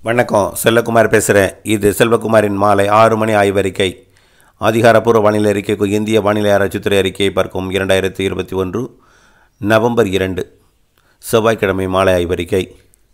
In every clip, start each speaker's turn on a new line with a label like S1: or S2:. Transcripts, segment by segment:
S1: வணக்கம் செல்லகுமார் பேசுகிறேன் இது செல்வகுமாரின் மாலை ஆறு மணி ஆய்வறிக்கை அதிகாரப்பூர்வ வானிலை அறிக்கைக்கு இந்திய வானிலை ஆராய்ச்சித்துறை அறிக்கையை பார்க்கும் இரண்டாயிரத்தி இருபத்தி ஒன்று நவம்பர் இரண்டு செவ்வாய்க்கிழமை மாலை ஆய்வறிக்கை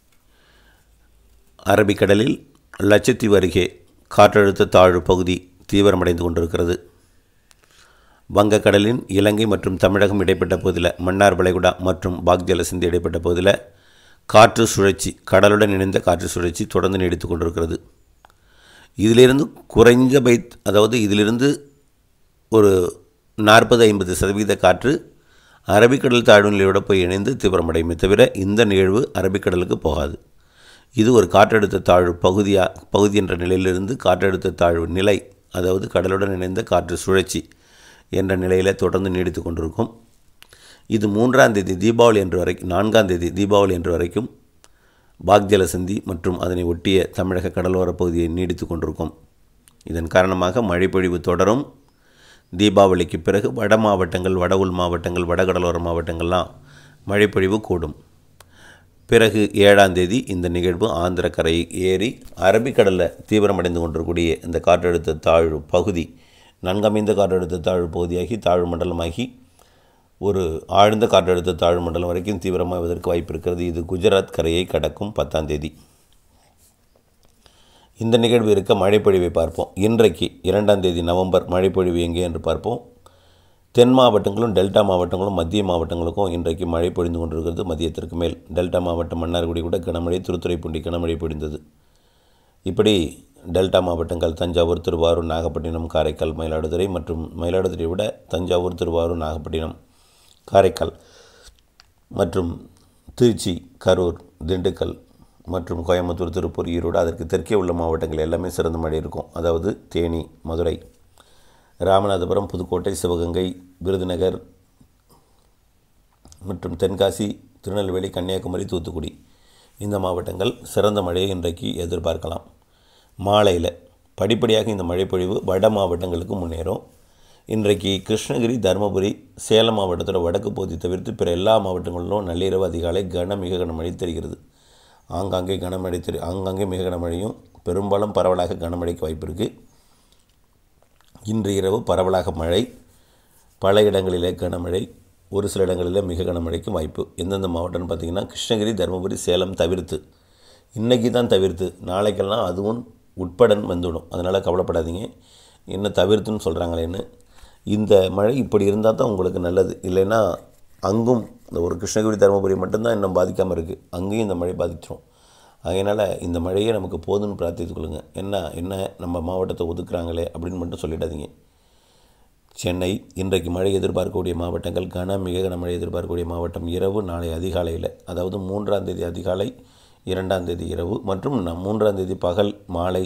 S1: அரபிக்கடலில் லட்சத்தீவு அருகே காற்றழுத்த தாழ்வு பகுதி தீவிரமடைந்து கொண்டிருக்கிறது வங்கக்கடலின் இலங்கை மற்றும் தமிழகம் இடைப்பட்ட பகுதியில் மன்னார் வளைகுடா மற்றும் பாக் ஜலசந்தி இடைப்பட்ட பகுதியில் காற்று சுழற்சி கடலுடன் இணைந்த காற்று சுழற்சி தொடர்ந்து நீடித்து கொண்டிருக்கிறது இதிலிருந்து குறைஞ்ச பை அதாவது இதிலிருந்து ஒரு நாற்பது ஐம்பது சதவீத காற்று அரபிக்கடல் தாழ்வு நிலையோடு போய் இணைந்து தீவிரமடையுமே தவிர இந்த நிகழ்வு அரபிக்கடலுக்கு போகாது இது ஒரு காற்றழுத்த தாழ்வு பகுதியாக பகுதி என்ற நிலையிலிருந்து காற்றழுத்த தாழ்வு நிலை அதாவது கடலுடன் இணைந்த காற்று சுழற்சி என்ற நிலையில் தொடர்ந்து நீடித்து கொண்டிருக்கும் இது மூன்றாம் தேதி தீபாவளி என்று வரைக்கும் நான்காம் தேதி தீபாவளி என்று வரைக்கும் பாக் ஜலசந்தி மற்றும் அதனை ஒட்டிய தமிழக கடலோரப் பகுதியை நீடித்து கொண்டிருக்கும் இதன் காரணமாக மழைப்பொழிவு தொடரும் தீபாவளிக்கு பிறகு வட மாவட்டங்கள் வட உள் மாவட்டங்கள் வடகடலோர மாவட்டங்கள்லாம் மழைப்பொழிவு கூடும் பிறகு ஏழாம் தேதி இந்த நிகழ்வு ஆந்திர கரையை ஏறி அரபிக்கடலில் தீவிரமடைந்து கொண்டிருக்கூடிய இந்த காற்றழுத்த தாழ்வு பகுதி நன்கமைந்த காற்றழுத்த தாழ்வு பகுதியாகி தாழ்வு மண்டலமாகி ஒரு ஆழ்ந்த காற்றழுத்த தாழ்வு மண்டலம் வரைக்கும் தீவிரமாவதற்கு வாய்ப்பு இருக்கிறது இது குஜராத் கரையை கடக்கும் பத்தாம் தேதி இந்த நிகழ்வு இருக்க மழைப்பொழிவை பார்ப்போம் இன்றைக்கு இரண்டாம் தேதி நவம்பர் மழைப்பொழிவு எங்கே என்று பார்ப்போம் தென் மாவட்டங்களும் டெல்டா மாவட்டங்களும் மத்திய மாவட்டங்களுக்கும் இன்றைக்கு மழை பொழிந்து கொண்டிருக்கிறது மதியத்திற்கு மேல் டெல்டா மாவட்டம் மன்னார்குடி கூட கனமழை திருத்துறைப்பூண்டி கனமழை பொழிந்தது இப்படி டெல்டா மாவட்டங்கள் தஞ்சாவூர் திருவாரூர் நாகப்பட்டினம் காரைக்கால் மயிலாடுதுறை மற்றும் மயிலாடுதுறையை விட தஞ்சாவூர் திருவாரூர் நாகப்பட்டினம் காரைக்கால் மற்றும் திருச்சி கரூர் திண்டுக்கல் மற்றும் கோயம்புத்தூர் திருப்பூர் ஈரோடு அதற்கு தெற்கே உள்ள மாவட்டங்கள் எல்லாமே சிறந்த மழை இருக்கும் அதாவது தேனி மதுரை ராமநாதபுரம் புதுக்கோட்டை சிவகங்கை விருதுநகர் மற்றும் தென்காசி திருநெல்வேலி கன்னியாகுமரி தூத்துக்குடி இந்த மாவட்டங்கள் சிறந்த மழையை இன்றைக்கு எதிர்பார்க்கலாம் மாலையில் படிப்படியாக இந்த மழைப்பொழிவு வட மாவட்டங்களுக்கு முன்னேறும் இன்றைக்கு கிருஷ்ணகிரி தருமபுரி சேலம் மாவட்டத்தோட வடக்கு பகுதி தவிர்த்து பிற எல்லா மாவட்டங்களிலும் நள்ளிரவு அதிகாலை கன மிக கனமழை தெரிகிறது ஆங்காங்கே கனமழை தெரி ஆங்காங்கே மிக கனமழையும் பெரும்பாலும் பரவலாக கனமழைக்கு வாய்ப்பு இருக்குது இன்று இரவு பரவலாக மழை பல இடங்களிலே கனமழை ஒரு சில இடங்களில் மிக கனமழைக்கும் வாய்ப்பு எந்தெந்த மாவட்டம்னு பார்த்திங்கன்னா கிருஷ்ணகிரி தருமபுரி சேலம் தவிர்த்து இன்றைக்கி தான் தவிர்த்து நாளைக்கெல்லாம் அதுவும் உட்படன் வந்துவிடும் அதனால் கவலைப்படாதீங்க என்ன தவிர்த்துன்னு சொல்கிறாங்களேன்னு இந்த மழை இப்படி இருந்தால் தான் உங்களுக்கு நல்லது இல்லைன்னா அங்கும் இந்த ஒரு கிருஷ்ணகிரி தருமபுரி மட்டும்தான் இன்னும் பாதிக்காமல் இருக்குது அங்கேயும் இந்த மழை பாதிச்சிடும் அதனால் இந்த மழையே நமக்கு போதும்னு பிரார்த்தித்துக் கொள்ளுங்கள் என்ன என்ன நம்ம மாவட்டத்தை ஒதுக்குறாங்களே அப்படின்னு மட்டும் சொல்லிடாதீங்க சென்னை இன்றைக்கு மழை எதிர்பார்க்கக்கூடிய மாவட்டங்கள் கன மிக கனமழை எதிர்பார்க்கக்கூடிய மாவட்டம் இரவு நாளை அதிகாலையில் அதாவது மூன்றாம் தேதி அதிகாலை இரண்டாம் தேதி இரவு மற்றும் நம் மூன்றாம் தேதி பகல் மாலை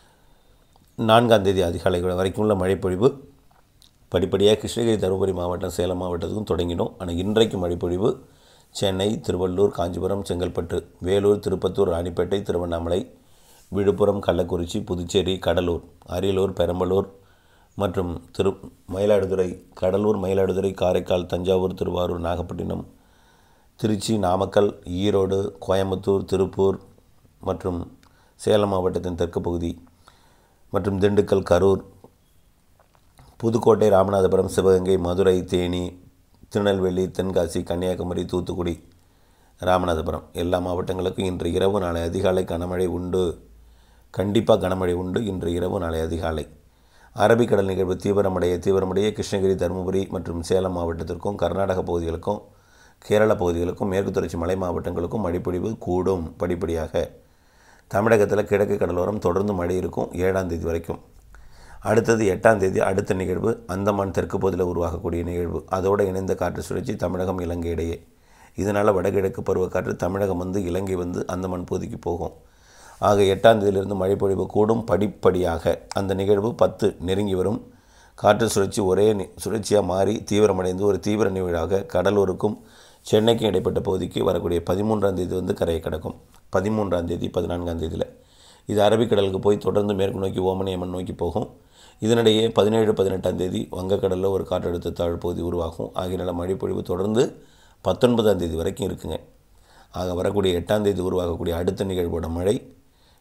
S1: நான்காம் தேதி அதிகாலை வரைக்கும் உள்ள மழைப்பொழிவு படிப்படியாக கிருஷ்ணகிரி தருமபுரி மாவட்டம் சேலம் மாவட்டத்துக்கும் தொடங்கிடும் ஆனால் இன்றைக்கு மழைப்பொழிவு சென்னை திருவள்ளூர் காஞ்சிபுரம் செங்கல்பட்டு வேலூர் திருப்பத்தூர் ராணிப்பேட்டை திருவண்ணாமலை விழுப்புரம் கள்ளக்குறிச்சி புதுச்சேரி கடலூர் அரியலூர் பெரம்பலூர் மற்றும் திரு மயிலாடுதுறை கடலூர் மயிலாடுதுறை காரைக்கால் தஞ்சாவூர் திருவாரூர் நாகப்பட்டினம் திருச்சி நாமக்கல் ஈரோடு கோயம்புத்தூர் திருப்பூர் மற்றும் சேலம் மாவட்டத்தின் தெற்கு பகுதி மற்றும் திண்டுக்கல் கரூர் புதுக்கோட்டை ராமநாதபுரம் சிவகங்கை மதுரை தேனி திருநெல்வேலி தென்காசி கன்னியாகுமரி தூத்துக்குடி ராமநாதபுரம் எல்லா மாவட்டங்களுக்கும் இன்று இரவு நாளை அதிகாலை கனமழை உண்டு கண்டிப்பாக கனமழை உண்டு இன்று இரவு நாளை அதிகாலை அரபிக்கடல் நிகழ்வு தீவிரமடைய தீவிரமடைய கிருஷ்ணகிரி தருமபுரி மற்றும் சேலம் மாவட்டத்திற்கும் கர்நாடக பகுதிகளுக்கும் கேரள பகுதிகளுக்கும் மேற்கு தொடர்ச்சி மலை மாவட்டங்களுக்கும் மழைப்பொழிவு கூடும் படிப்படியாக தமிழகத்தில் கிழக்கு கடலோரம் தொடர்ந்து மழை இருக்கும் ஏழாம் தேதி வரைக்கும் அடுத்தது எட்டாம் தேதி அடுத்த நிகழ்வு அந்தமான் தெற்கு பகுதியில் உருவாகக்கூடிய நிகழ்வு அதோடு இணைந்த காற்று சுழற்சி தமிழகம் இலங்கை இடையே இதனால் வடகிழக்கு பருவக்காற்று தமிழகம் வந்து இலங்கை வந்து அந்தமான் பகுதிக்கு போகும் ஆக எட்டாம் தேதியிலிருந்து மழைப்பொழிவு கூடும் படிப்படியாக அந்த நிகழ்வு பத்து நெருங்கி வரும் காற்று சுழற்சி ஒரே சுழற்சியாக மாறி தீவிரமடைந்து ஒரு தீவிர நிகழ்வாக கடலூருக்கும் சென்னைக்கும் இடைப்பட்ட பகுதிக்கு வரக்கூடிய பதிமூன்றாம் தேதி வந்து கரையை கிடக்கும் பதிமூன்றாம் தேதி பதினான்காம் தேதியில் இது அரபிக்கடலுக்கு போய் தொடர்ந்து மேற்கு நோக்கி ஓமனியம்மன் நோக்கி போகும் இதனிடையே பதினேழு பதினெட்டாம் தேதி வங்கக்கடலில் ஒரு காற்றழுத்த தாழ்வு பகுதி உருவாகும் ஆகியனால மழைப்பொழிவு தொடர்ந்து பத்தொன்பதாம் தேதி வரைக்கும் இருக்குங்க ஆக வரக்கூடிய எட்டாம் தேதி உருவாகக்கூடிய அடுத்த நிகழ்வோட மழை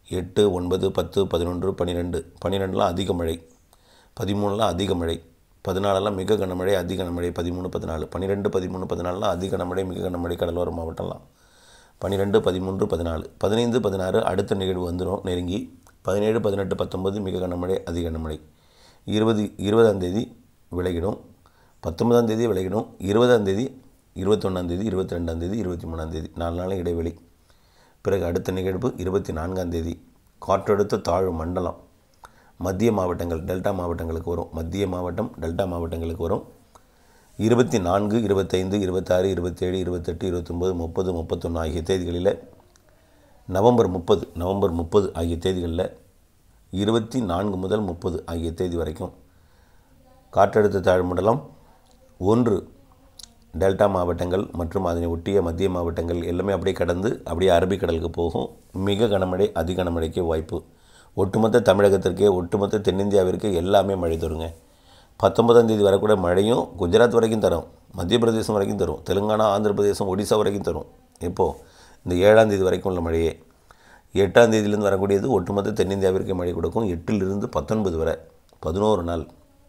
S1: எட்டு ஒன்பது பத்து பதினொன்று பன்னிரெண்டு பன்னிரெண்டுலாம் அதிக மழை பதிமூணுலாம் அதிக மழை பதினாலெல்லாம் மிக கனமழை அதிக கனமழை பதிமூணு பதினாலு பன்னிரெண்டு பதிமூணு பதினாலுலாம் அதிக கனமழை மிக கனமழை கடலோர மாவட்டம்லாம் பன்னிரெண்டு பதிமூன்று பதினாலு பதினைந்து பதினாறு அடுத்த நிகழ்வு வந்துடும் நெருங்கி பதினேழு பதினெட்டு பத்தொம்பது மிக கனமழை அதிக கனமழை இருபது இருபதாம் தேதி விலகிடும் பத்தொன்பதாம் தேதி விலகிடும் இருபதாம் தேதி இருபத்தொன்னாம் தேதி இருபத்தி ரெண்டாம் தேதி இருபத்தி மூணாம் தேதி நாலு நாள் இடைவெளி பிறகு அடுத்த நிகழ்வு இருபத்தி நான்காம் தேதி காற்றழுத்த தாழ்வு மண்டலம் மத்திய மாவட்டங்கள் டெல்டா மாவட்டங்களுக்கு வரும் மத்திய மாவட்டம் டெல்டா மாவட்டங்களுக்கு வரும் இருபத்தி நான்கு இருபத்தைந்து இருபத்தாறு இருபத்தேழு இருபத்தெட்டு இருபத்தொம்போது முப்பது முப்பத்தொன்று ஆகிய தேதிகளில் நவம்பர் முப்பது நவம்பர் முப்பது ஆகிய தேதிகளில் இருபத்தி நான்கு முதல் முப்பது ஆகிய தேதி வரைக்கும் காற்றழுத்த தாழ்மண்டலம் ஒன்று டெல்டா மாவட்டங்கள் மற்றும் அதனை ஒட்டிய மத்திய மாவட்டங்கள் எல்லாமே அப்படியே கடந்து அப்படியே அரபிக்கடலுக்கு போகும் மிக கனமழை அதி கனமழைக்கு வாய்ப்பு ஒட்டுமொத்த தமிழகத்திற்கே ஒட்டுமொத்த தென்னிந்தியாவிற்கு எல்லாமே மழை தருங்க பத்தொன்பதாம் தேதி வரக்கூடிய மழையும் குஜராத் வரைக்கும் தரும் மத்திய பிரதேசம் வரைக்கும் தரும் தெலுங்கானா ஆந்திர பிரதேசம் ஒடிசா வரைக்கும் தரும் எப்போது இந்த ஏழாம் தேதி வரைக்கும் உள்ள மழையே எட்டாம் தேதியிலேருந்து வரக்கூடியது ஒட்டுமொத்த தென்னிந்தியாவிற்கு மழை கொடுக்கும் எட்டிலிருந்து பத்தொன்பது வரை பதினோரு நாள்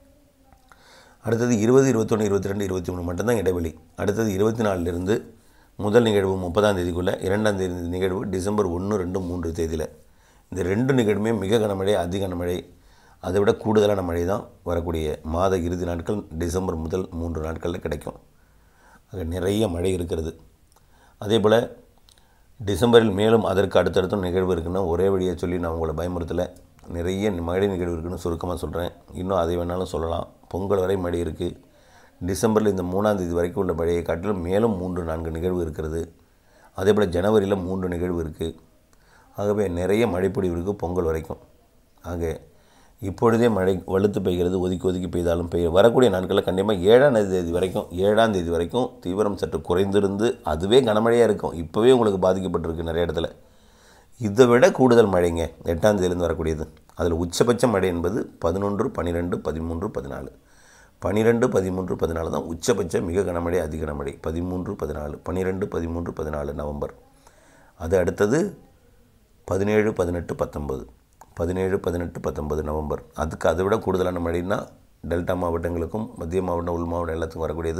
S1: அடுத்தது இருபது இருபத்தொன்று இருபத்தி ரெண்டு இருபத்தி மூணு மட்டும்தான் இடைவெளி அடுத்தது இருபத்தி நாலுலேருந்து முதல் நிகழ்வு முப்பதாம் தேதிக்குள்ளே இரண்டாம் தேதி நிகழ்வு டிசம்பர் ஒன்று ரெண்டு மூன்று தேதியில் இந்த ரெண்டு நிகழ்வுமே மிக கனமழை அதி கனமழை அதை விட கூடுதலான மழை தான் வரக்கூடிய மாத இறுதி நாட்கள் டிசம்பர் முதல் மூன்று நாட்களில் கிடைக்கும் அங்கே நிறைய மழை இருக்கிறது அதே போல் டிசம்பரில் மேலும் அதற்கு அடுத்தடுத்த நிகழ்வு இருக்குன்னா ஒரே வழியாக சொல்லி நான் உங்களை பயமுறுத்தலை நிறைய மழை நிகழ்வு இருக்குன்னு சுருக்கமாக சொல்கிறேன் இன்னும் அதை வேணாலும் சொல்லலாம் பொங்கல் வரை மழை இருக்குது டிசம்பரில் இந்த மூணாம் தேதி வரைக்கும் உள்ள மழையை காட்டிலும் மேலும் மூன்று நான்கு நிகழ்வு இருக்கிறது அதே போல் ஜனவரியில் மூன்று நிகழ்வு இருக்குது ஆகவே நிறைய மழைப்பொழிவு இருக்குது பொங்கல் வரைக்கும் ஆக இப்பொழுதே மழை வலுத்து பெய்கிறது ஒதுக்கி ஒதுக்கி பெய்தாலும் பெய்ய வரக்கூடிய நாட்களில் கண்டிப்பாக ஏழாம் தேதி வரைக்கும் ஏழாம் தேதி வரைக்கும் தீவிரம் சற்று குறைந்திருந்து அதுவே கனமழையாக இருக்கும் இப்போவே உங்களுக்கு பாதிக்கப்பட்டிருக்கு நிறைய இடத்துல இதை விட கூடுதல் மழைங்க எட்டாம் தேதியிலேருந்து வரக்கூடியது அதில் உச்சபட்ச மழை என்பது பதினொன்று பன்னிரெண்டு பதிமூன்று பதினாலு பன்னிரெண்டு பதிமூன்று பதினாலு தான் உச்சபட்ச மிக கனமழை அதிக கனமழை பதிமூன்று பதினாலு பன்னிரெண்டு பதிமூன்று பதினாலு நவம்பர் அது அடுத்தது பதினேழு பதினெட்டு பத்தொம்பது பதினேழு பதினெட்டு பத்தொம்பது நவம்பர் அதுக்கு அதை விட கூடுதலான மழைன்னா டெல்டா மாவட்டங்களுக்கும் மத்திய மாவட்டம் உள் மாவட்டம் எல்லாத்துக்கும் வரக்கூடியது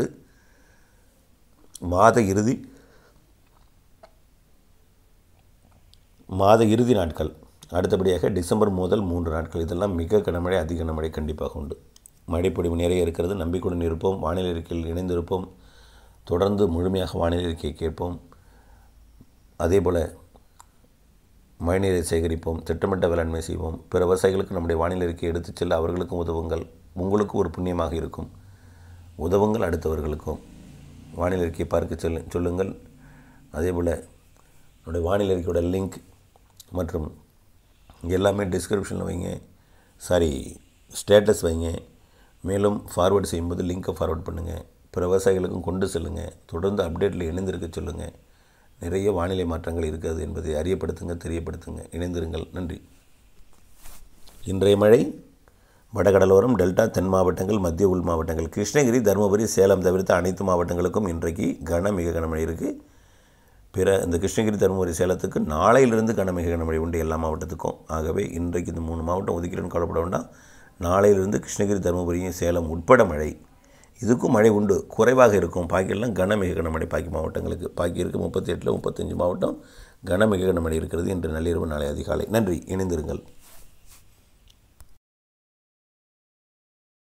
S1: மாத இறுதி மாத இறுதி நாட்கள் அடுத்தபடியாக டிசம்பர் முதல் மூன்று நாட்கள் இதெல்லாம் மிக கனமழை அதிக கனமழை கண்டிப்பாக உண்டு மழைப்பொழிவு நிறைய இருக்கிறது நம்பிக்கையுடன் இருப்போம் வானிலை இருக்கையில் இணைந்திருப்போம் தொடர்ந்து முழுமையாக வானிலை இருக்கையை கேட்போம் அதே போல் மழைநீரை சேகரிப்போம் திட்டமிட்ட வேளாண்மை செய்வோம் பிற விவசாயிகளுக்கு நம்முடைய வானிலை அறிக்கையை எடுத்துச் செல்ல அவர்களுக்கும் உதவுங்கள் உங்களுக்கு ஒரு புண்ணியமாக இருக்கும் உதவுங்கள் அடுத்தவர்களுக்கும் வானிலை அறிக்கையை பார்க்க செல்லு சொல்லுங்கள் அதே போல் என்னுடைய வானிலை அறிக்கையோட லிங்க் மற்றும் எல்லாமே டிஸ்கிரிப்ஷனில் வைங்க சாரி ஸ்டேட்டஸ் வைங்க மேலும் ஃபார்வேர்டு செய்யும்போது லிங்க்கை ஃபார்வேர்ட் பண்ணுங்கள் பிற விவசாயிகளுக்கும் கொண்டு செல்லுங்கள் தொடர்ந்து அப்டேட்டில் இணைந்திருக்க சொல்லுங்கள் நிறைய வானிலை மாற்றங்கள் இருக்கிறது என்பதை அறியப்படுத்துங்க தெரியப்படுத்துங்க இணைந்திருங்கள் நன்றி இன்றைய மழை வடகடலோரம் டெல்டா தென் மாவட்டங்கள் மத்திய உள் மாவட்டங்கள் கிருஷ்ணகிரி தருமபுரி சேலம் தவிர்த்த அனைத்து மாவட்டங்களுக்கும் இன்றைக்கு கன மிக கனமழை இருக்குது பிற இந்த கிருஷ்ணகிரி தருமபுரி சேலத்துக்கு நாளையிலிருந்து கனமிக கனமழை உண்டு எல்லா மாவட்டத்துக்கும் ஆகவே இன்றைக்கு இந்த மூணு மாவட்டம் ஒதுக்கிறேன்னு கவலைப்பட வேண்டாம் நாளையிலிருந்து கிருஷ்ணகிரி தருமபுரியும் சேலம் உட்பட மழை இதுக்கும் மழை உண்டு குறைவாக இருக்கும் பாக்கியெல்லாம் கனமிக கனமழை பாக்கி மாவட்டங்களுக்கு பாக்கி இருக்குது முப்பத்தி எட்டில் முப்பத்தஞ்சு மாவட்டம் கனமிக கனமழை இருக்கிறது இன்று நள்ளிரவு நாளை அதிகாலை நன்றி இணைந்திருங்கள்